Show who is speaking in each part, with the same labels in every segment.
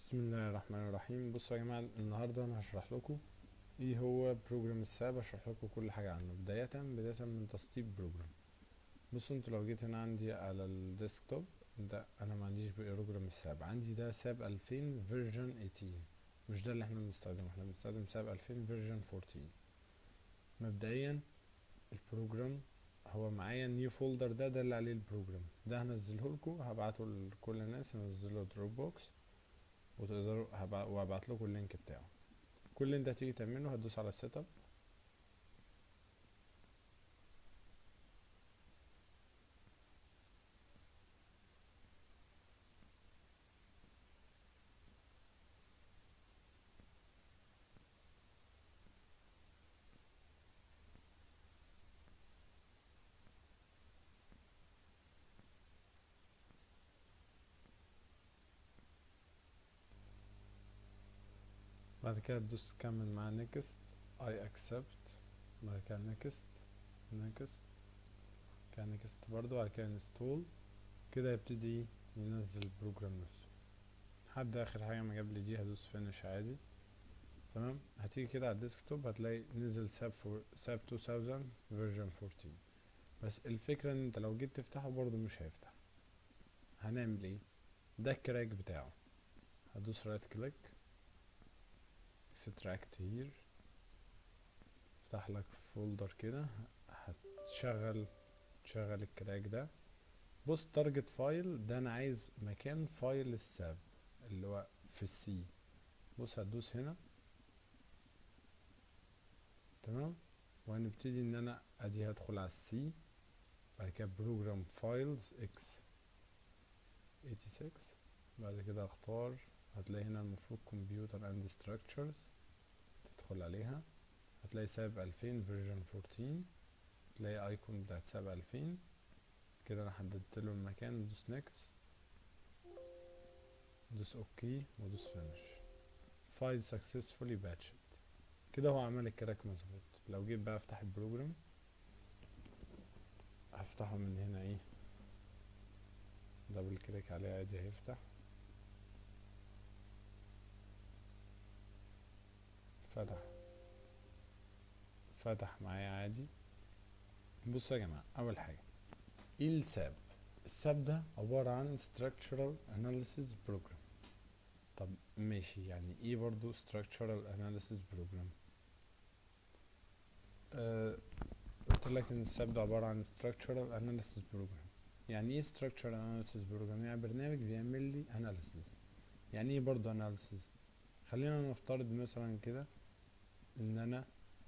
Speaker 1: بسم الله الرحمن الرحيم بصوا يا جماعة النهاردة أنا هشرح لكم إيه هو بروجرام الساب هشرح لكم كل حاجة عنه بداية بداية من تسطيب بروجرام بصوا انتوا لو جيت هنا عندي على الديسكتوب ده أنا ما عنديش بروجرام الساب عندي ده ساب 2000 فيرجن 18 مش ده اللي احنا بنستخدمه احنا بنستخدم ساب 2000 فيرجن 14 مبدئيا البروجرام هو معايا النيو فولدر ده ده اللي عليه البروجرام ده هنزله لكم هبعته لكل الناس هنزله دروب بوكس وتقدروا هبع... وهبعت لكم اللينك بتاعه كل اللي انت هتيجي تعمله هتدوس على السيت اب بعد كده تدوس كمل مع نيكست اي اكسبت بعد كده نيكست نيكست كده نيكست برضو بعد كده انستول كده يبتدي ينزل البروجرام نفسه لحد اخر حاجه ما جاب لي دي هدوس فينش عادي تمام هتيجي كده على الديسكتوب هتلاقي نزل ساب فور ساب 2000 فيرجن 14 بس الفكره ان انت لو جيت تفتحه برضو مش هيفتح هنعمل ايه ده الكراك بتاعه هدوس رايت كليك extract here افتح لك فولدر كده هتشغل تشغل الكراك ده بص تارجت فايل ده انا عايز مكان فايل الساب اللي هو في السي بص هتدوس هنا تمام وهنبتدي ان انا ادي هدخل على السي بعد كده بروجرام فايلز اكس 86 بعد كده اختار هتلاقي هنا المفروض كمبيوتر اند ستراكشرز تدخل عليها هتلاقي ساب 2000 فيرجن 14 تلاقي ايكون بتاعت ساب 2000 كده انا حددت له المكان ندوس نيكست ندوس اوكي وادوس فينش فايل سكسسفولي باتشد كده هو عمل الكراك مظبوط لو جيت بقى افتح البروجرام هفتحه من هنا ايه دبل كليك عليه عادي هيفتح فتح فتح معايا عادي بصوا يا جماعة أول حاجة ايه الساب الساب ده عبارة عن structural analysis program طب ماشي يعني ايه برضو structural analysis program آه قلت لك ان الساب ده عبارة عن structural analysis program يعني ايه structural analysis program يعني برنامج بيعمل لي analysis يعني ايه برضو analysis خلينا نفترض مثلا كده ان انا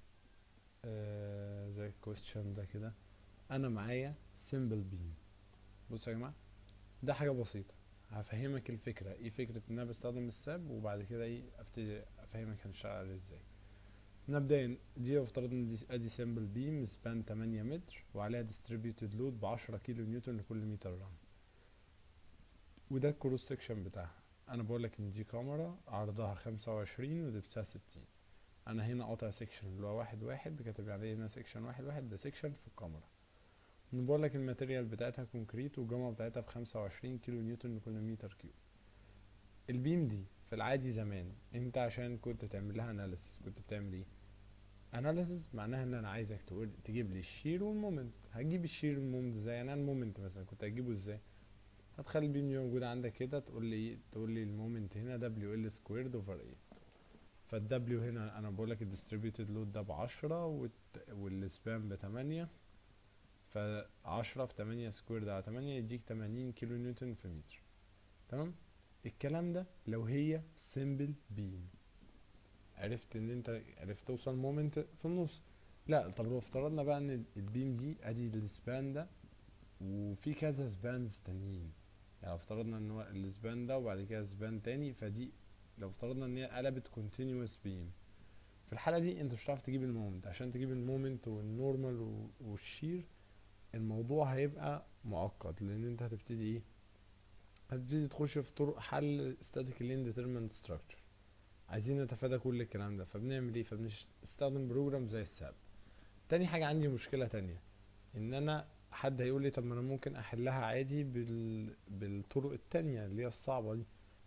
Speaker 1: آه زي الكويستشن ده كده انا معايا سيمبل بيم بصوا يا جماعه ده حاجه بسيطه هفهمك الفكره ايه فكره ان انا بستخدم الساب وبعد كده ايه ابتدي افهمك هنشتغل عليه ازاي مبدئيا دي لو افترضنا ان دي ادي سيمبل بيم سبان 8 متر وعليها ديستريبيوتد لود ب 10 كيلو نيوتن لكل متر ران وده الكروس سكشن بتاعها انا بقول لك ان دي كاميرا عرضها 25 ودبسها 60 انا هنا قاطع سيكشن اللي هو واحد واحد كاتب عليه هنا سيكشن واحد واحد ده سيكشن في الكاميرا بقول لك الماتيريال بتاعتها كونكريت والجامعة بتاعتها بخمسة وعشرين كيلو نيوتن لكل متر كيوب البيم دي في العادي زمان انت عشان كنت تعمل لها اناليسيس كنت بتعمل ايه اناليسيس معناها ان انا عايزك تقول تجيب لي الشير والمومنت هتجيب الشير والمومنت ازاي يعني المومنت مثلا كنت هتجيبه ازاي هتخلي البيم دي موجودة عندك كده تقول لي تقول لي المومنت هنا دبليو ال سكويرد اوفر 8 فالدبليو هنا انا بقول لك الديستريبيوتد لود ده بعشرة والسبان بتمانية فعشرة في تمانية سكوير ده على تمانية يديك تمانين كيلو نيوتن في متر تمام الكلام ده لو هي سيمبل بيم عرفت ان انت عرفت توصل مومنت في النص لا طب لو افترضنا بقى ان البيم دي ادي السبان ده وفي كذا سبانز تانيين يعني افترضنا ان هو السبان ده وبعد كده سبان تاني فدي لو افترضنا ان هي قلبت continuous beam في الحالة دي انت مش هتعرف تجيب المومنت عشان تجيب المومنت والنورمال والشير الموضوع هيبقى معقد لان انت هتبتدي ايه هتبتدي تخش في طرق حل statically indeterminate structure عايزين نتفادى كل الكلام ده فبنعمل ايه فبنستخدم بروجرام زي الساب تاني حاجة عندي مشكلة تانية ان انا حد هيقول لي طب ما انا ممكن احلها عادي بال... بالطرق التانية اللي هي الصعبة دي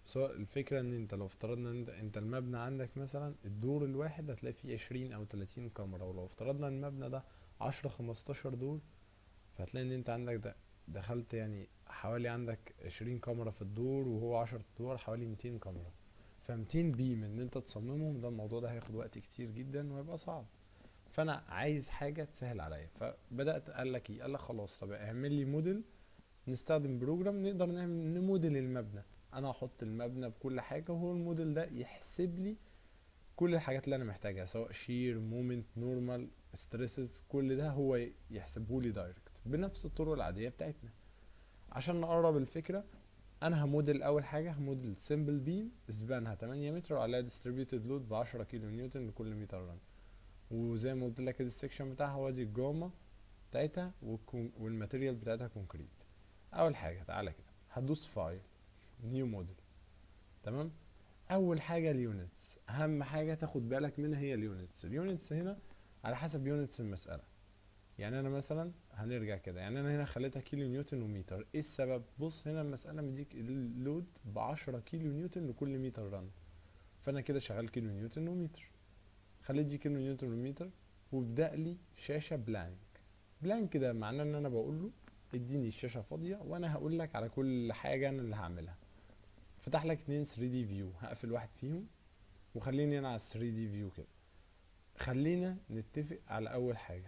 Speaker 1: بس هو الفكرة ان انت لو افترضنا ان انت, انت المبنى عندك مثلا الدور الواحد هتلاقي فيه عشرين او تلاتين كاميرا ولو افترضنا ان المبنى ده عشرة خمستاشر دور فهتلاقي ان انت عندك ده دخلت يعني حوالي عندك عشرين كاميرا في الدور وهو عشر دور حوالي ميتين كاميرا فمتين بيم ان انت تصممهم ده الموضوع ده هياخد وقت كتير جدا وهيبقى صعب فانا عايز حاجه تسهل عليا فبدات قال لك ايه قال لك خلاص طب اعمل لي موديل نستخدم بروجرام نقدر نعمل نموديل المبنى انا احط المبنى بكل حاجه وهو الموديل ده يحسب لي كل الحاجات اللي انا محتاجها سواء شير مومنت نورمال ستريسز كل ده هو يحسبه لي دايركت بنفس الطرق العاديه بتاعتنا عشان نقرب الفكره انا هموديل اول حاجه هموديل سمبل بيم سبانها 8 متر وعليها ديستريبيوتد لود ب 10 كيلو نيوتن لكل متر رن وزي ما قلت لك السكشن بتاعها وادي الجاما بتاعتها والكون- والماتيريال بتاعتها كونكريت اول حاجه تعالى كده هتدوس فايل نيو موديل تمام اول حاجه اليونتس اهم حاجه تاخد بالك منها هي اليونتس اليونتس هنا على حسب يونتس المساله يعني انا مثلا هنرجع كده يعني انا هنا خليتها كيلو نيوتن ومتر ايه السبب بص هنا المساله مديك اللود ب 10 كيلو نيوتن لكل متر رن فانا كده شغال كيلو نيوتن ومتر خليت دي كيلو نيوتن ومتر وابدا لي شاشه بلانك بلانك ده معناه ان انا بقول له اديني الشاشه فاضيه وانا هقول لك على كل حاجه انا اللي هعملها فتح لك اتنين 3 دي فيو هقفل واحد فيهم وخليني انا على 3 دي فيو كده خلينا نتفق على اول حاجه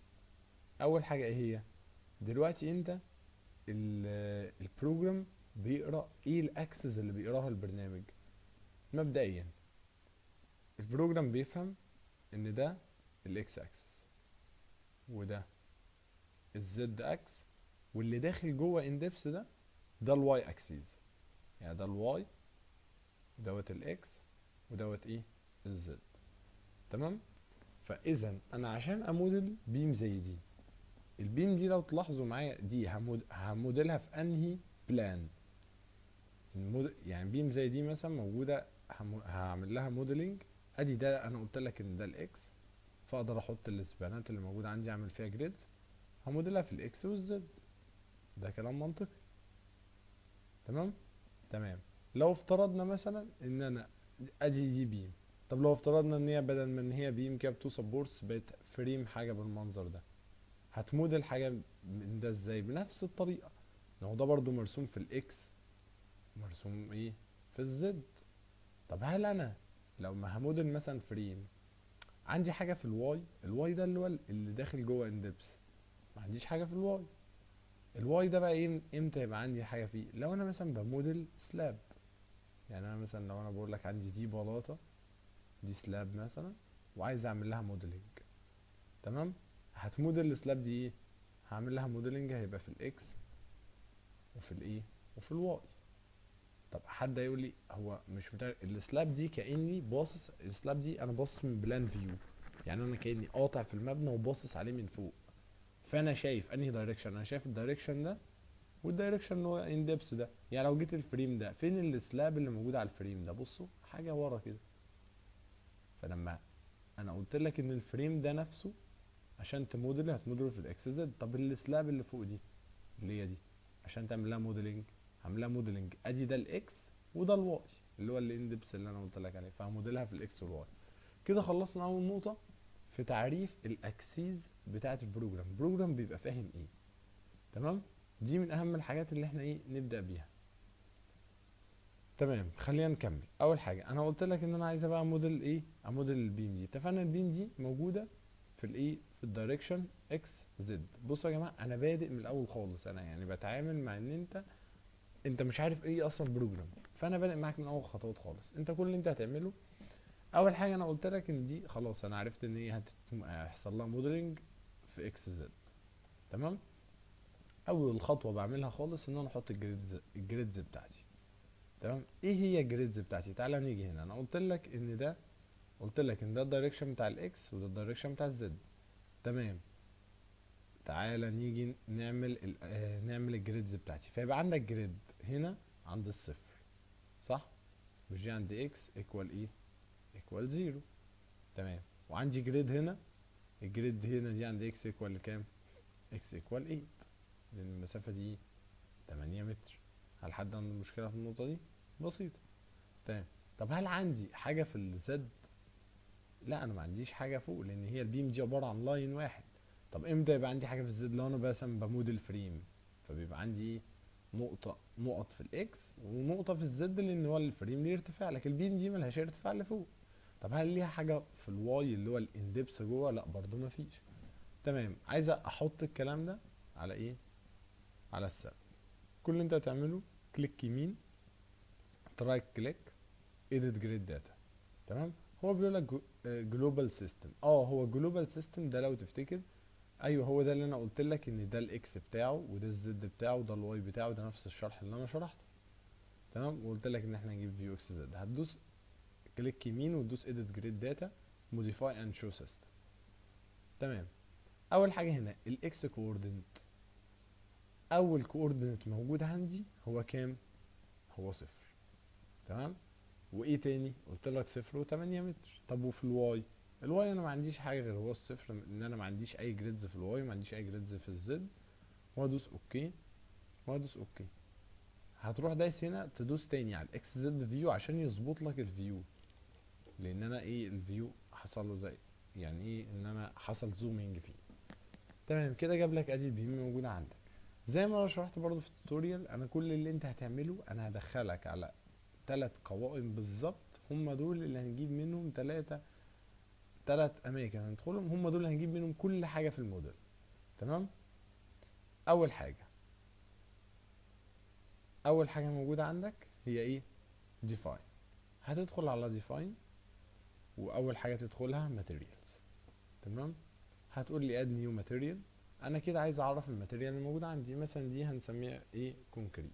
Speaker 1: اول حاجه ايه هي دلوقتي انت ال- البروجرام بيقرا ايه الاكسس اللي بيقراها البرنامج مبدئيا البروجرام بيفهم ان ده الاكس اكسس وده الزد اكس واللي داخل جوه اندبس ده ده الواي اكسيز يعني ده الواي ودوت الاكس ودوت ايه الزد تمام فاذا انا عشان اموديل بيم زي دي البيم دي لو تلاحظوا معايا دي همود... هموديلها في انهي بلان المود... يعني بيم زي دي مثلا موجوده هم... هعمل لها موديلنج ادي ده انا قلت لك ان ده الاكس فاقدر احط الاسبانات اللي موجوده عندي اعمل فيها جريدز هموديلها في الاكس والزد ده كلام منطقي تمام تمام لو افترضنا مثلا ان انا ادي دي بيم طب لو افترضنا ان هي بدل ما ان هي بيم كده بتو سبورتس بقت فريم حاجه بالمنظر ده هتموديل حاجه من ده ازاي بنفس الطريقه ما هو ده برضو مرسوم في الاكس مرسوم ايه في الزد طب هل انا لو ما هموديل مثلا فريم عندي حاجه في الواي الواي ده اللي هو اللي داخل جوه اندبس ما عنديش حاجه في الواي الواي ده بقى ايه امتى يبقى عندي حاجه فيه لو انا مثلا بموديل سلاب يعني انا مثلا لو انا بقول لك عندي دي بلاطه دي سلاب مثلا وعايز اعمل لها موديلنج تمام هتموديل السلاب دي ايه هعمل لها موديلنج هيبقى في الاكس وفي الايه وفي الواي طب حد هيقول لي هو مش بتاع السلاب دي كاني باصص السلاب دي انا باصص من بلان فيو يعني انا كاني قاطع في المبنى وباصص عليه من فوق فانا شايف انهي دايركشن انا شايف الدايركشن ده والدايركشن اللي هو ان ديبس ده يعني لو جيت الفريم ده فين السلاب اللي موجود على الفريم ده بصوا حاجه ورا كده فلما انا قلت لك ان الفريم ده نفسه عشان تموديل هتموديل في الاكس زد طب السلاب اللي فوق دي اللي هي دي عشان تعمل لها موديلنج هعمل لها موديلنج ادي ده الاكس وده الواي اللي هو الاندبس اللي انا قلت لك عليه فهموديلها في الاكس والواي كده خلصنا اول نقطه في تعريف الاكسيز بتاعه البروجرام البروجرام بيبقى فاهم ايه تمام دي من اهم الحاجات اللي احنا ايه نبدا بيها تمام خلينا نكمل اول حاجه انا قلت لك ان انا عايز بقى موديل ايه اموديل البيم دي اتفقنا البيم دي موجوده في الايه في الدايركشن اكس زد بصوا يا جماعه انا بادئ من الاول خالص انا يعني بتعامل مع ان انت انت مش عارف ايه اصلا بروجرام فانا بادئ معاك من اول خطوات خالص انت كل اللي انت هتعمله اول حاجه انا قلت لك ان دي خلاص انا عرفت ان هي هتت- هيحصل لها موديلنج في اكس زد تمام اول خطوه بعملها خالص ان انا احط الجريدز الجريدز بتاعتي تمام ايه هي الجريدز بتاعتي تعالى نيجي هنا انا قلت لك ان ده قلت لك ان ده الدايركشن بتاع الاكس وده الدايركشن بتاع الزد تمام تعالى نيجي نعمل ال- آه نعمل الجريدز بتاعتي فيبقى عندك جريد هنا عند الصفر صح مش دي عند اكس ايكوال ايه ايكوال زيرو تمام وعندي جريد هنا الجريد هنا دي عند اكس ايكوال كام اكس ايكوال 8 لان المسافه دي 8 متر هل حد عنده مشكله في النقطه دي بسيطه تمام طب هل عندي حاجه في الزد لا انا ما عنديش حاجه فوق لان هي البيم دي عباره عن لاين واحد طب امتى يبقى عندي حاجه في الزد لو انا مثلا بموديل فريم فبيبقى عندي ايه نقطه نقط في الاكس ونقطه في الزد لان هو الفريم ليه ارتفاع لكن البيم دي ملهاش ارتفاع لفوق طب هل ليها حاجه في الواي اللي هو الاندبس جوه لا برضو ما فيش تمام عايز احط الكلام ده على ايه على السب كل اللي انت هتعمله كليك يمين ترايت كليك ايديت جريد داتا تمام هو بيقول لك جلوبال سيستم اه هو جلوبال سيستم ده لو تفتكر ايوه هو ده اللي انا قلت لك ان ده الاكس بتاعه وده الزد بتاعه وده الواي بتاعه ده نفس الشرح اللي انا شرحته تمام وقلت لك ان احنا نجيب فيو اكس زد هتدوس كليك يمين وتدوس edit grid data modify and show system تمام اول حاجه هنا الاكس كوردينت اول كوردينت موجود عندي هو كام هو صفر تمام وايه تاني قلت لك صفر وتمانية متر طب وفي الواي الواي انا ما عنديش حاجه غير هو الصفر ان انا ما عنديش اي جريدز في الواي ما عنديش اي جريدز في الزد وادوس اوكي وادوس اوكي هتروح دايس هنا تدوس تاني على الاكس زد فيو عشان يظبط لك الفيو لان انا ايه الفيو حصل له زي يعني ايه ان انا حصل زومينج فيه تمام كده جاب لك ادي البيم موجوده عندك زي ما انا شرحت برضو في التوتوريال انا كل اللي انت هتعمله انا هدخلك على ثلاث قوائم بالظبط هم دول اللي هنجيب منهم ثلاثة ثلاث اماكن هندخلهم هم دول اللي هنجيب منهم كل حاجه في الموديل تمام اول حاجه اول حاجه موجوده عندك هي ايه define هتدخل على define واول حاجه تدخلها materials تمام هتقول لي add new material انا كده عايز اعرف الماتيريال الموجود عندي مثلا دي هنسميها ايه كونكريت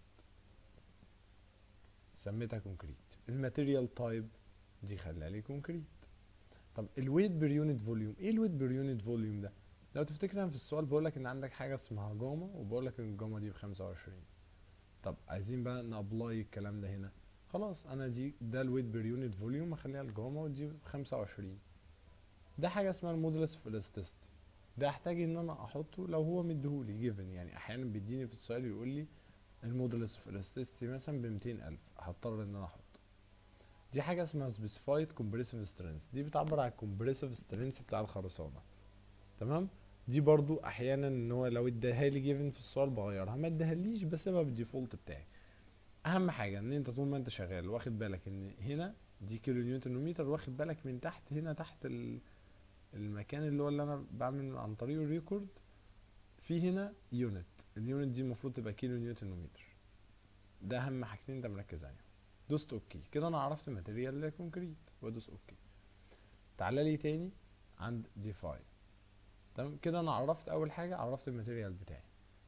Speaker 1: سميتها كونكريت الماتيريال تايب دي خليها لي كونكريت طب الويت بير يونت فوليوم ايه الويت بير يونت فوليوم ده لو تفتكر انا في السؤال بقول لك ان عندك حاجه اسمها جاما وبقول لك ان الجاما دي ب 25 طب عايزين بقى نابلاي الكلام ده هنا خلاص انا دي ده الويت بير يونت فوليوم اخليها الجاما ودي ب 25 ده حاجه اسمها المودولس اوف الاستيستي ده احتاج ان انا احطه لو هو مديهولي جيفن يعني احيانا بيديني في السؤال يقول لي المودولس اوف الاستيستي مثلا ب 200000 هضطر ان انا احطه دي حاجه اسمها سبيسيفايد كومبريسيف سترينث دي بتعبر عن الكومبريسيف سترينث بتاع الخرسانه تمام دي برضو احيانا ان هو لو اداها لي جيفن في السؤال بغيرها ما اداهاليش بسيبها بالديفولت بتاعي اهم حاجه ان انت طول ما انت شغال واخد بالك ان هنا دي كيلو نيوتن متر واخد بالك من تحت هنا تحت ال المكان اللي هو اللي انا بعمل عن طريقه الريكورد في هنا يونت اليونت دي المفروض تبقى كيلو نيوتن متر ده اهم حاجتين انت مركز عليهم دوست اوكي كده انا عرفت الماتيريال الكونكريت وادوس اوكي تعالى لي تاني عند ديفاين تمام كده انا عرفت اول حاجه عرفت الماتيريال بتاعي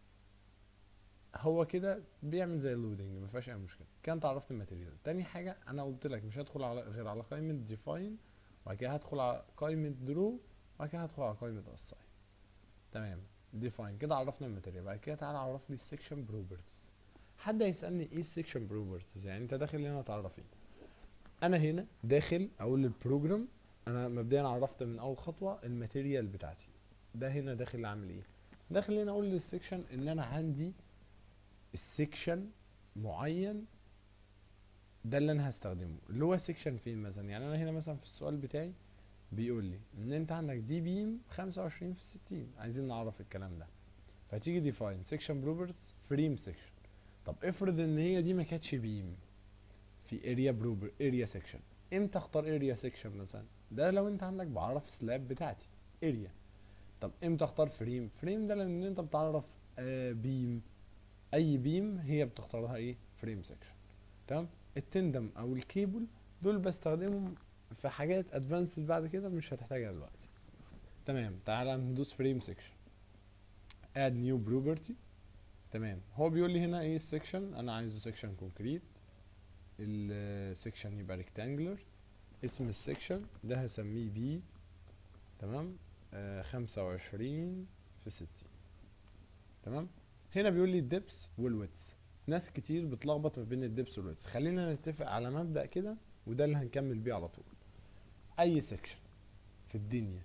Speaker 1: هو كده بيعمل زي اللودنج ما فيهاش اي مشكله كده انت عرفت الماتيريال تاني حاجه انا قلت لك مش هدخل على غير على قائمه ديفاين وبعد كده هدخل على قائمه درو وبعد كده هدخل على قائمه اساين تمام ديفاين كده عرفنا الماتيريال بعد كده تعالى عرف لي السكشن بروبرتيز حد هيسالني ايه السكشن بروبرتيز يعني انت داخل هنا تعرف ايه انا هنا داخل اقول للبروجرام انا مبدئيا عرفت من اول خطوه الماتيريال بتاعتي ده هنا داخل اعمل ايه داخل هنا اقول للسكشن ان انا عندي السكشن معين ده اللي انا هستخدمه اللي هو سيكشن فين مثلا يعني انا هنا مثلا في السؤال بتاعي بيقول لي ان انت عندك دي بيم 25 في 60 عايزين نعرف الكلام ده فتيجي ديفاين سيكشن بروبرتيز فريم سيكشن طب افرض ان هي دي ما كانتش بيم في اريا بروبر اريا سيكشن امتى اختار اريا سيكشن مثلا ده لو انت عندك بعرف سلاب بتاعتي اريا طب امتى اختار فريم فريم ده لان انت بتعرف آه بيم اي بيم هي بتختارها ايه فريم سيكشن تمام التندم او الكيبل دول بستخدمهم في حاجات ادفانسد بعد كده مش هتحتاجها دلوقتي تمام تعالى ندوس فريم سيكشن اد نيو بروبرتي تمام هو بيقول لي هنا ايه السكشن انا عايزه سكشن كونكريت السكشن يبقى ريكتانجلر اسم السكشن ده هسميه بي تمام آه خمسة وعشرين في ستين تمام هنا بيقول لي الدبس والويتس ناس كتير بتلخبط ما بين الدبس والويتس خلينا نتفق على مبدأ كده وده اللي هنكمل بيه على طول اي سكشن في الدنيا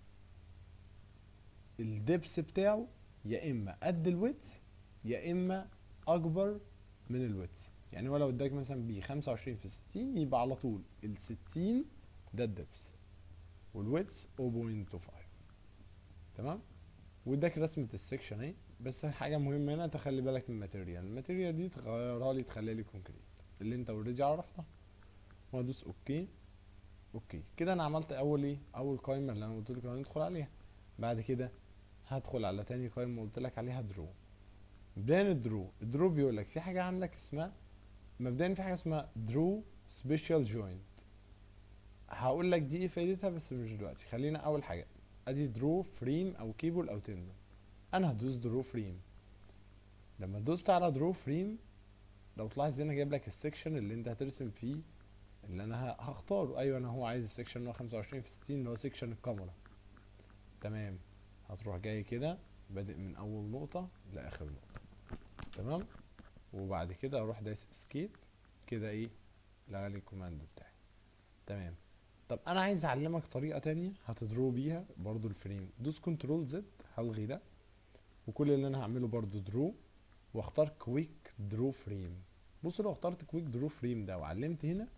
Speaker 1: الدبس بتاعه يا اما قد الويتس يا اما اكبر من الويتس يعني هو لو اداك مثلا بي 25 في 60 يبقى على طول ال 60 ده الدبس والويتس 0.25 تمام واداك رسمه السكشن اهي بس حاجه مهمه هنا تخلي بالك من الماتيريال الماتيريال دي تغيرها لي تخليها لي كونكريت اللي انت اوريدي عرفتها وادوس اوكي اوكي كده انا عملت اول ايه اول قائمه اللي انا قلت لك هندخل عليها بعد كده هدخل على تاني قائمه قلت لك عليها درو مبدئيا الدرو الدرو بيقول لك في حاجه عندك اسمها مبدئيا في حاجه اسمها درو سبيشال جوينت هقول لك دي ايه فايدتها بس مش دلوقتي خلينا اول حاجه ادي درو فريم او كيبل او تندون انا هدوس درو فريم لما دوست على درو فريم لو تلاحظ هنا جايب لك السكشن اللي انت هترسم فيه اللي انا ه- هختاره ايوه انا هو عايز السكشن اللي هو 25 في 60 اللي هو سكشن الكاميرا تمام هتروح جاي كده بادئ من اول نقطة لاخر نقطة تمام وبعد كده اروح دايس اسكيب كده ايه لغى لي الكوماند بتاعي تمام طب انا عايز اعلمك طريقة تانية هتدرو بيها برضو الفريم دوس كنترول زد هلغي ده وكل اللي انا هعمله برضو درو واختار كويك درو فريم بص لو اخترت كويك درو فريم ده وعلمت هنا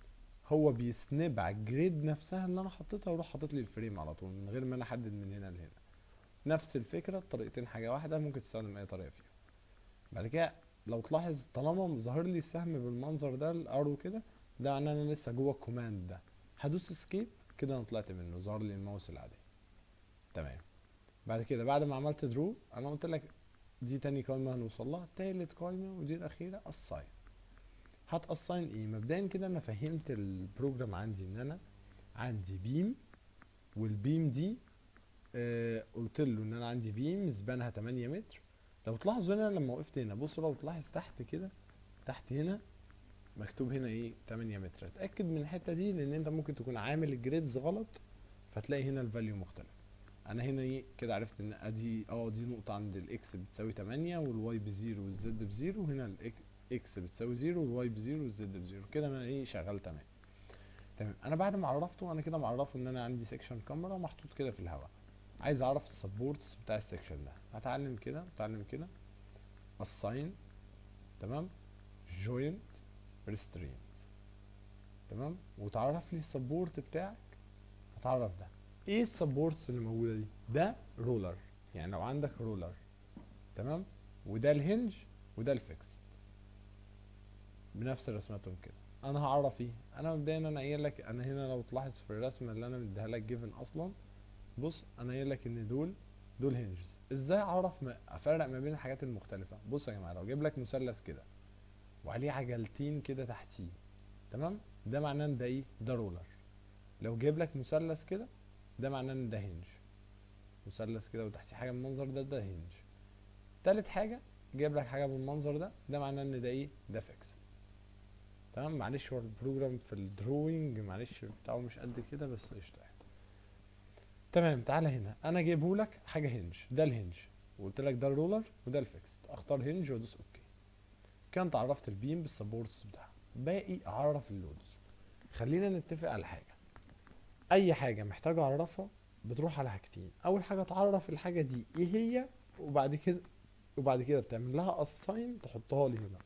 Speaker 1: هو بيسنب على الجريد نفسها اللي انا حطيتها ويروح حاطط لي الفريم على طول من غير ما انا احدد من هنا لهنا نفس الفكره الطريقتين حاجه واحده ممكن تستخدم اي طريقه فيهم بعد كده لو تلاحظ طالما ظاهر لي السهم بالمنظر ده الارو كده ده معناه ان انا لسه جوه الكوماند ده هدوس اسكيب كده انا طلعت منه ظهر لي الماوس العادي تمام بعد كده بعد ما عملت درو انا قلت لك دي تاني قائمه هنوصل لها تالت قائمه ودي الاخيره الساين هتقصين ايه مبدئيا كده انا فهمت البروجرام عندي ان انا عندي بيم والبيم دي آه قلت له ان انا عندي بيم سبانها 8 متر لو تلاحظوا هنا لما وقفت هنا بصوا لو تلاحظ تحت كده تحت هنا مكتوب هنا ايه 8 متر اتاكد من الحته دي لان انت ممكن تكون عامل الجريدز غلط فتلاقي هنا الفاليو مختلف انا هنا ايه كده عرفت ان ادي اه دي نقطه عند الاكس بتساوي 8 والواي بزيرو والزد بزيرو وهنا الاكس اكس بتساوي زيرو والواي بزيرو والزد بزيرو كده انا ايه شغال تمام تمام انا بعد ما عرفته انا كده معرفه ان انا عندي سيكشن كاميرا محطوط كده في الهواء عايز اعرف السبورتس بتاع السيكشن ده هتعلم كده وتعلم كده assign تمام joint restraints تمام وتعرف لي السبورت بتاعك هتعرف ده ايه السبورتس اللي موجوده دي ده رولر يعني لو عندك رولر تمام وده الهنج وده الفيكس بنفس رسمتهم كده انا هعرف ايه انا مبدئيا انا قايل لك انا هنا لو تلاحظ في الرسمه اللي انا مديها لك جيفن اصلا بص انا قايل لك ان دول دول هنجز ازاي اعرف ما افرق ما بين الحاجات المختلفه بص يا جماعه لو جايب لك مثلث كده وعليه عجلتين كده تحتيه تمام ده معناه ان ده ايه ده رولر لو جايب لك مثلث كده ده معناه ان ده هنج مثلث كده وتحتيه حاجه بالمنظر ده ده هنج تالت حاجه جايب لك حاجه بالمنظر ده ده معناه ان ده ايه ده فيكس تمام معلش هو البروجرام في الدروينج معلش بتاعه مش قد كده بس قشطه يعني تمام تعالى هنا انا جايبه لك حاجه هنج ده الهنج وقلت لك ده الرولر وده الفيكس اختار هنج وادوس اوكي كده انت عرفت البيم بالسبورتس بتاعها باقي اعرف اللودز خلينا نتفق على حاجه اي حاجه محتاج اعرفها بتروح على حاجتين اول حاجه تعرف الحاجه دي ايه هي وبعد كده وبعد كده بتعمل لها اساين تحطها لي هنا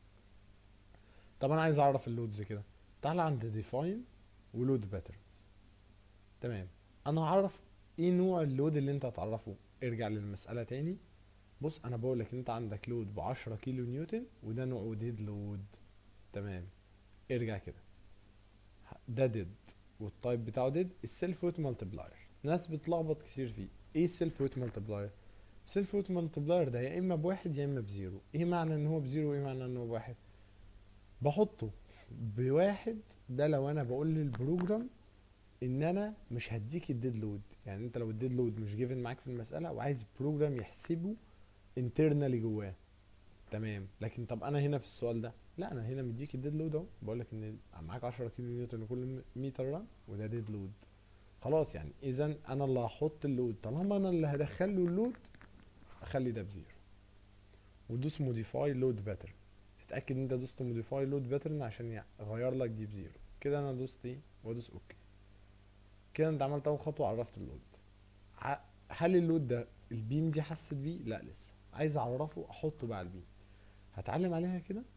Speaker 1: طب انا عايز اعرف اللودز كده تعالى عند ديفاين ولود باترنز تمام انا هعرف ايه نوع اللود اللي انت هتعرفه ارجع للمساله تاني بص انا بقول لك انت عندك لود ب 10 كيلو نيوتن وده نوعه ديد لود تمام ارجع كده ده ديد والتايب بتاعه ديد السيلف ويت مالتبلاير ناس بتلخبط كتير فيه ايه السيلف ويت مالتبلاير سيلف ويت مالتبلاير ده يا اما بواحد يا اما بزيرو ايه معنى ان هو بزيرو وايه معنى ان هو بواحد بحطه بواحد ده لو انا بقول للبروجرام ان انا مش هديك الديد لود يعني انت لو الديد لود مش جيفن معاك في المساله وعايز البروجرام يحسبه انترنالي جواه تمام لكن طب انا هنا في السؤال ده لا انا هنا مديك الديد لود اهو بقول لك ان معاك 10 كيلو نيوتن لكل متر ران وده ديد لود خلاص يعني اذا انا اللي هحط اللود طالما انا اللي هدخل له اللود اخلي ده بزيرو ودوس موديفاي لود باترن تتاكد ان انت دوست موديفاي لود باترن عشان يغير لك دي بزيرو كده انا دوست ايه وادوس اوكي كده انت عملت اول خطوه عرفت اللود ع- هل اللود ده البيم دي حست بيه لا لسه عايز اعرفه احطه بقى على البيم هتعلم عليها كده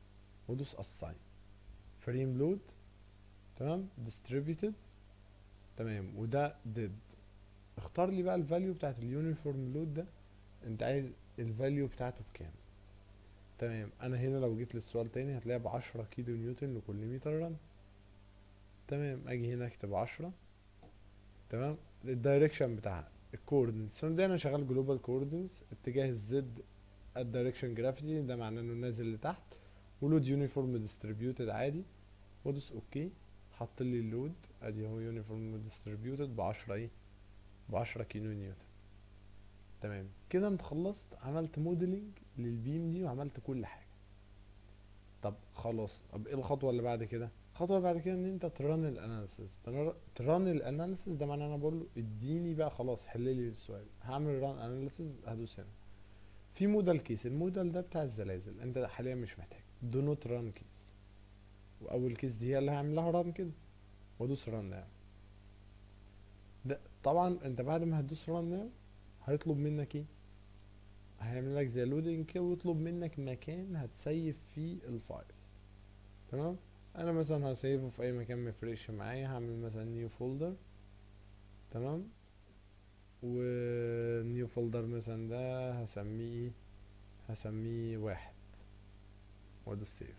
Speaker 1: وادوس assign فريم لود تمام distributed تمام وده did اختار لي بقى الفاليو بتاعت اليونيفورم لود ده انت عايز الفاليو بتاعته بكام تمام انا هنا لو جيت للسؤال تاني هتلاقيها بعشرة كيلو نيوتن لكل متر رن تمام اجي هنا اكتب عشرة تمام الدايركشن بتاعها الكوردينتس فمبدئيا انا شغال جلوبال كوردينتس اتجاه الزد الدايركشن جرافيتي ده معناه انه نازل لتحت ولود يونيفورم ديستريبيوتد عادي وادوس اوكي حط لي اللود ادي هو يونيفورم ديستريبيوتد ب 10 ايه ب 10 كيلو نيوتن تمام كده انت خلصت عملت موديلنج للبيم دي وعملت كل حاجه طب خلاص طب ايه الخطوه اللي بعد كده الخطوه اللي بعد كده ان انت تران الاناليسيس تران الاناليسيس ده معناه انا بقول له اديني بقى خلاص حل لي السؤال هعمل ران اناليسيس هدوس هنا في موديل كيس الموديل ده بتاع الزلازل انت حاليا مش محتاج دو نوت ران كيس واول كيس دي هي اللي هعمل لها ران كده وادوس ران ناو ده طبعا انت بعد ما هتدوس ران ناو هيطلب منك ايه هيعمل لك زي لودنج كده ويطلب منك مكان هتسيف فيه الفايل تمام انا مثلا هسيفه في اي مكان ميفرقش معايا هعمل مثلا نيو فولدر تمام ونيو فولدر مثلا ده هسميه ايه هسميه واحد وادوس سيف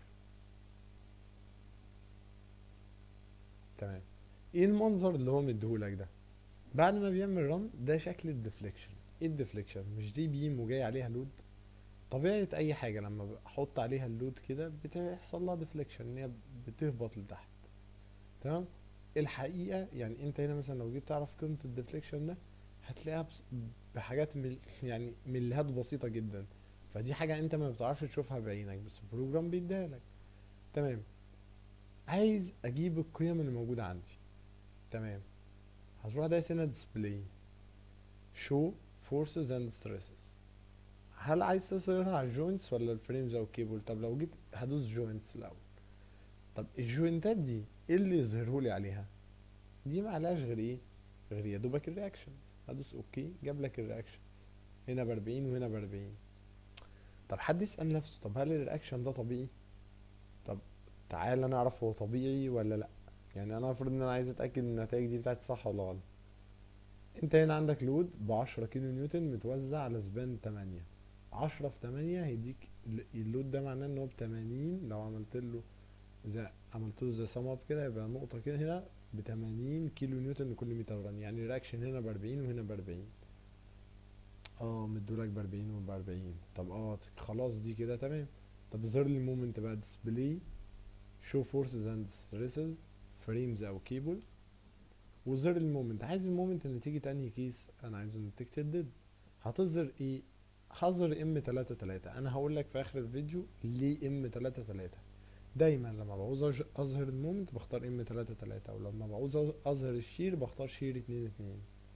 Speaker 1: تمام ايه المنظر اللي هو مديهولك ده بعد ما بيعمل رن ده شكل الديفليكشن ايه الديفليكشن مش دي بيم وجاي عليها لود طبيعة اي حاجة لما بحط عليها اللود كده بتحصل لها ديفليكشن ان هي بتهبط لتحت تمام الحقيقة يعني انت هنا مثلا لو جيت تعرف قيمة الديفليكشن ده هتلاقيها بس- بحاجات من يعني مليهات بسيطة جدا فدي حاجة انت ما بتعرفش تشوفها بعينك بس البروجرام بيديها لك تمام عايز اجيب القيم اللي موجودة عندي تمام هتروح دايس هنا ديسبلاي شو فورسز اند ستريسز هل عايز تظهرها على الجوينتس ولا الفريمز او الكيبل طب لو جيت هدوس جوينتس الاول طب الجوينتات دي ايه اللي يظهره لي عليها دي ما عليهاش غير ايه غير يا دوبك الرياكشنز هدوس اوكي جاب لك الرياكشنز هنا ب 40 وهنا ب 40 طب حد يسأل نفسه طب هل الرياكشن ده طبيعي طب تعالى نعرف هو طبيعي ولا لا يعني انا افرض ان انا عايز اتاكد ان النتائج دي بتاعتي صح ولا غلط انت هنا عندك لود ب 10 كيلو نيوتن متوزع على سبان 8 10 في 8 هيديك ال- اللود ده معناه ان هو ب 80 لو عملت له زي عملت له زي سم اب كده يبقى نقطه كده هنا ب 80 كيلو نيوتن لكل متر رن يعني الرياكشن هنا ب 40 وهنا ب 40 اه مدولك ب 40 وب 40 طب اه خلاص دي كده تمام طب ظهر لي المومنت بقى ديسبلاي شو فورسز اند ستريسز فريمز او كيبل وظهر المومنت عايز المومنت نتيجة انهي كيس انا عايزه نتيجة الديد هتظهر ايه هظهر ام 3 3 انا هقول لك في اخر الفيديو ليه ام 3 3 دايما لما بعوز أج- اظهر المومنت بختار ام 3 3 ولما بعوز أظ- اظهر الشير بختار شير 2 2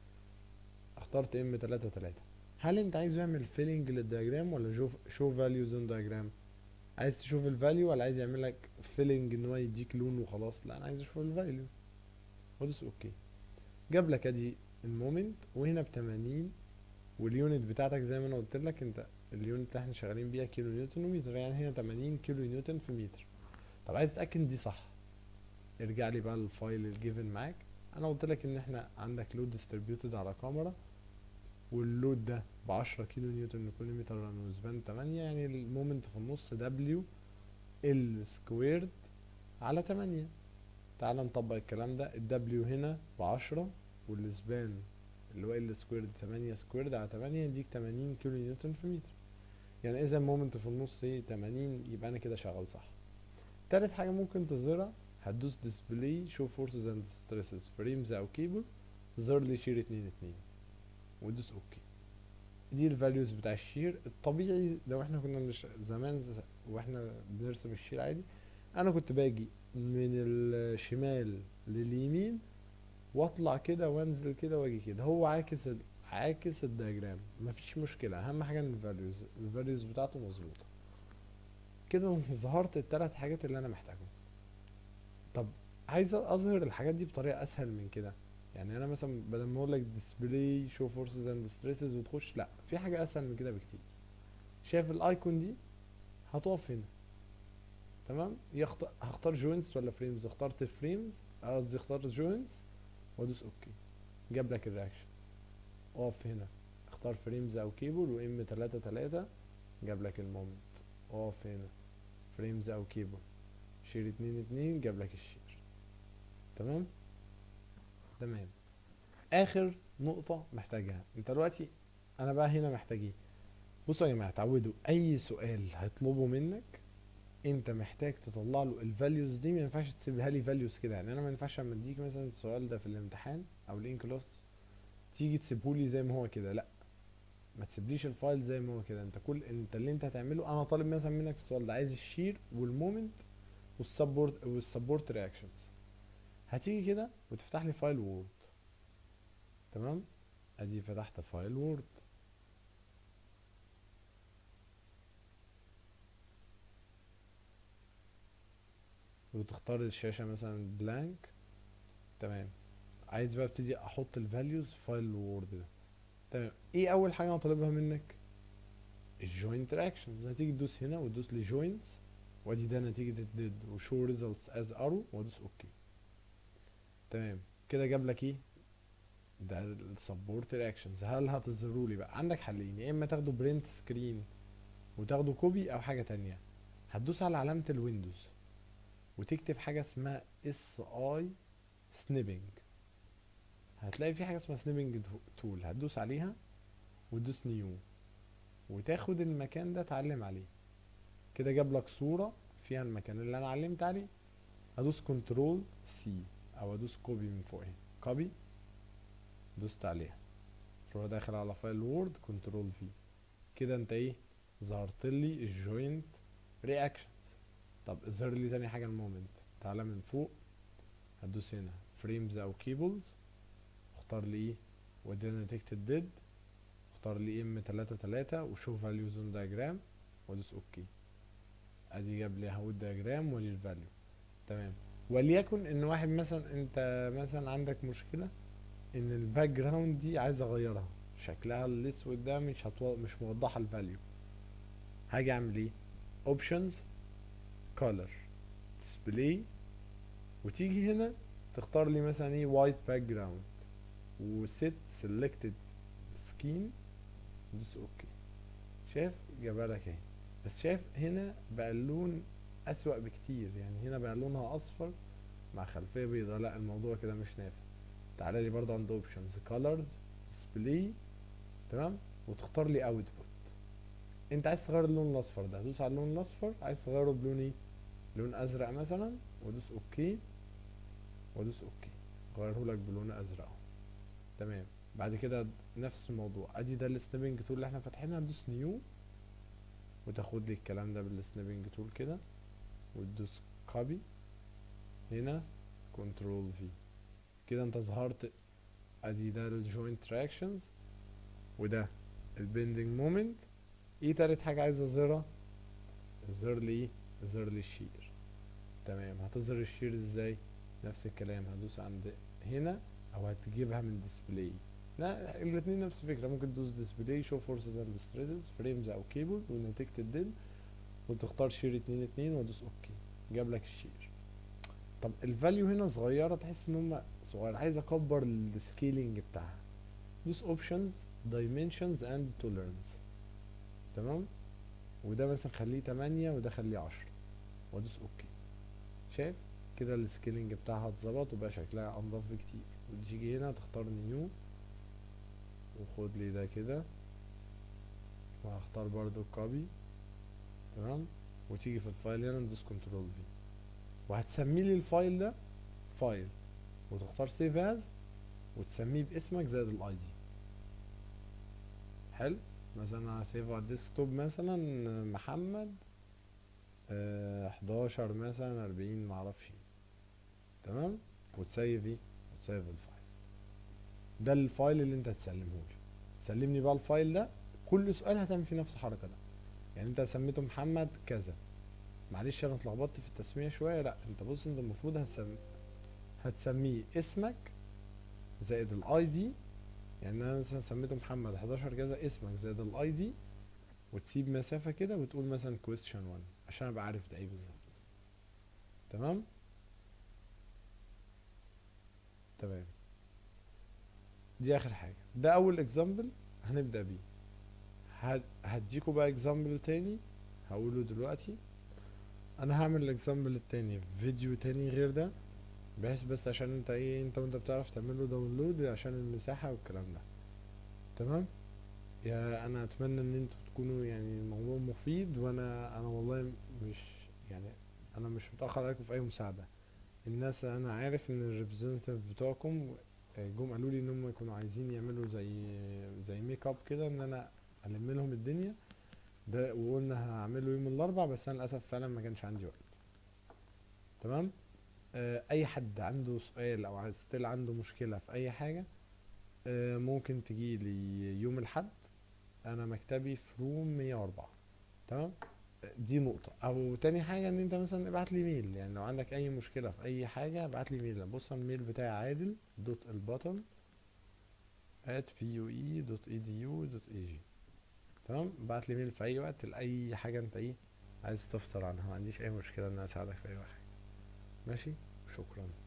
Speaker 1: اخترت ام 3 3 هل انت عايز يعمل فيلنج للدياجرام ولا شوف شو فاليوز ان دياجرام عايز تشوف الفاليو ولا عايز يعمل لك فيلنج ان هو يديك لون وخلاص لا انا عايز اشوف الفاليو وادوس اوكي جاب لك ادي المومنت وهنا ب 80 واليونت بتاعتك زي ما انا قلت لك انت اليونت اللي احنا شغالين بيها كيلو نيوتن ومتر يعني هنا 80 كيلو نيوتن في متر طب عايز تتاكد ان دي صح ارجع لي بقى للفايل الجيفن معاك انا قلت لك ان احنا عندك لود ديستريبيوتد على كاميرا واللود ده ب 10 كيلو نيوتن لكل متر رن وسبان 8 يعني المومنت في النص دبليو ال سكويرد على 8 تعال نطبق الكلام ده الدبليو هنا ب 10 والسبان اللي هو ال سكويرد 8 سكويرد على 8 يديك 80 كيلو نيوتن في متر يعني اذا المومنت في النص ايه 80 يبقى انا كده شغال صح تالت حاجه ممكن تظهرها هتدوس ديسبلاي شو فورسز اند ستريسز فريمز او كيبل ظهر لي شير 2 2 وتدوس اوكي دي الفاليوز بتاع الشير الطبيعي لو احنا كنا مش زمان ز- واحنا بنرسم الشير عادي انا كنت باجي من الشمال لليمين واطلع كده وانزل كده واجي كده هو عاكس ال... عاكس الدياجرام مفيش مشكله اهم حاجه ان الفاليوز الفاليوز بتاعته مظبوطه كده أنا ظهرت الثلاث حاجات اللي انا محتاجهم طب عايز اظهر الحاجات دي بطريقه اسهل من كده يعني انا مثلا بدل ما اقول لك ديسبلاي شو فورسز اند ستريسز وتخش لا في حاجه اسهل من كده بكتير شايف الايكون دي هتقف هنا تمام يخط... هختار جوينتس ولا فريمز اخترت فريمز قصدي اخترت جوينتس وادوس اوكي جاب لك الرياكشنز اقف هنا اختار فريمز او كيبل وام 3 3 جاب لك المومنت اقف هنا فريمز او كيبل شير 2 2 جاب لك الشير تمام تمام اخر نقطة محتاجها انت دلوقتي انا بقى هنا محتاج ايه بصوا يا جماعة اتعودوا اي سؤال هيطلبه منك انت محتاج تطلع له الفاليوز دي ما ينفعش تسيبها لي فاليوز كده يعني انا ما ينفعش اما اديك مثلا السؤال ده في الامتحان او الان كلاس تيجي تسيبه لي زي ما هو كده لا ما تسيبليش الفايل زي ما هو كده انت كل انت اللي انت هتعمله انا طالب مثلا منك في السؤال ده عايز الشير والمومنت والسبورت والسبورت رياكشنز هتيجي كده وتفتح لي فايل وورد تمام ادي فتحت فايل وورد وتختار الشاشة مثلا بلانك تمام عايز بقى ابتدي احط الفاليوز في فايل الوورد ده تمام ايه اول حاجة انا طالبها منك الجوينت رياكشنز هتيجي تدوس هنا وتدوس لي جوينتس وادي ده نتيجة الديد وشو ريزلتس از ارو وادوس اوكي تمام كده جاب لك ايه ده السبورت رياكشنز هل هتظهروا لي بقى عندك حلين يا اما تاخدوا برنت سكرين وتاخدوا كوبي او حاجة تانية هتدوس على علامة الويندوز وتكتب حاجة اسمها اس اي سنيبنج هتلاقي في حاجة اسمها سنيبنج تول هتدوس عليها وتدوس نيو وتاخد المكان ده تعلم عليه كده جاب لك صورة فيها المكان اللي انا علمت عليه هدوس كنترول سي او ادوس كوبي من فوق هنا كوبي دوست عليها تروح داخل على فايل وورد كنترول في كده انت ايه ظهرت لي الجوينت رياكشنز طب اظهر لي تاني حاجه المومنت تعالى من فوق هتدوس هنا فريمز او كيبلز اختار لي ايه ودينا نتيجه الديد اختار لي ام 3 3 وشوف فاليوز اون دايجرام وادوس اوكي ادي جاب لي اهو الدايجرام ودي الفاليو تمام وليكن ان واحد مثلا انت مثلا عندك مشكله ان الباك جراوند دي عايز اغيرها شكلها الاسود ده مش هتو... مش موضحه الفاليو هاجي اعمل ايه اوبشنز color display وتيجي هنا تختار لي مثلا ايه white background وست selected skin دوس اوكي شايف جابها لك اهي بس شايف هنا بقى اللون اسوأ بكتير يعني هنا بقى لونها اصفر مع خلفية بيضاء لا الموضوع كده مش نافع تعالى لي برضه عند اوبشنز colors display تمام وتختار لي اوتبوت انت عايز تغير اللون الاصفر ده دوس على اللون الاصفر عايز تغيره بلون ايه لون ازرق مثلا وادوس اوكي وادوس اوكي غيره لك بلون ازرق اهو تمام بعد كده نفس الموضوع ادي ده السنابنج تول اللي احنا فاتحينها تدوس نيو وتاخد لي الكلام ده بالسنابنج تول كده وتدوس كوبي هنا كنترول في كده انت ظهرت ادي ده الجوينت رياكشنز وده البندنج مومنت ايه تالت حاجة عايز اظهرها اظهر لي ايه اظهر لي الشير تمام هتظهر الشير ازاي نفس الكلام هدوس عند هنا او هتجيبها من ديسبلاي لا الاتنين نفس الفكرة ممكن تدوس ديسبلاي شو فورسز اند ستريسز فريمز او كيبل ونتيجة الديد وتختار شير اتنين اتنين وادوس اوكي جاب لك الشير طب الفاليو هنا صغيرة تحس ان هما صغير عايز اكبر السكيلينج بتاعها دوس اوبشنز dimensions and tolerance تمام وده مثلا خليه تمانية وده خليه عشرة وادوس اوكي شايف كده السكيلينج بتاعها اتظبط وبقى شكلها انضف بكتير وتيجي هنا تختار نيو وخد لي ده كده وهختار برضو كوبي تمام وتيجي في الفايل هنا ندوس كنترول في وهتسمي لي الفايل ده فايل وتختار سيف از وتسميه باسمك زائد الاي دي حلو مثلا هسيفه على الديسكتوب مثلا محمد آه 11 مثلا 40 معرفش ايه تمام وتسيف ايه وتسيف الفايل ده الفايل اللي انت هتسلمه لي تسلمني بقى الفايل ده كل سؤال هتعمل فيه نفس الحركه ده يعني انت سميته محمد كذا معلش انا اتلخبطت في التسميه شويه لا انت بص انت المفروض هتسمي هتسميه اسمك زائد الاي دي يعني انا مثلا سميته محمد 11 كذا اسمك زائد الاي دي وتسيب مسافه كده وتقول مثلا question 1 عشان ابقى عارف ده ايه بالظبط تمام تمام دي اخر حاجه ده اول اكزامبل هنبدا بيه هد- هديكوا بقى اكزامبل تاني هقوله دلوقتي انا هعمل الاكزامبل التاني في فيديو تاني غير ده بحيث بس عشان انت ايه انت وانت بتعرف تعمله داونلود عشان المساحة والكلام ده تمام يا انا اتمنى ان انتوا تكونوا يعني الموضوع مفيد وانا انا والله مش يعني انا مش متأخر عليكم في اي مساعدة الناس انا عارف ان الريبريزنتيف بتوعكم جم قالوا لي ان هم يكونوا عايزين يعملوا زي زي ميك اب كده ان انا الم لهم الدنيا ده وقلنا هعمله يوم الاربع بس انا للاسف فعلا ما كانش عندي وقت تمام آه، اي حد عنده سؤال او عايز- ستيل عنده مشكله في اي حاجه آه، ممكن تجي لي يوم الاحد انا مكتبي في روم 104 تمام آه، دي نقطة أو تاني حاجة إن أنت مثلا ابعت لي ميل يعني لو عندك أي مشكلة في أي حاجة ابعت لي ميل بص على الميل بتاعي عادل دوت البطل at pue.edu.ag تمام ابعت لي ميل في أي وقت لأي حاجة أنت إيه عايز تفصل عنها ما عنديش أي مشكلة إن أنا أساعدك في أي حاجة ماشي شكرا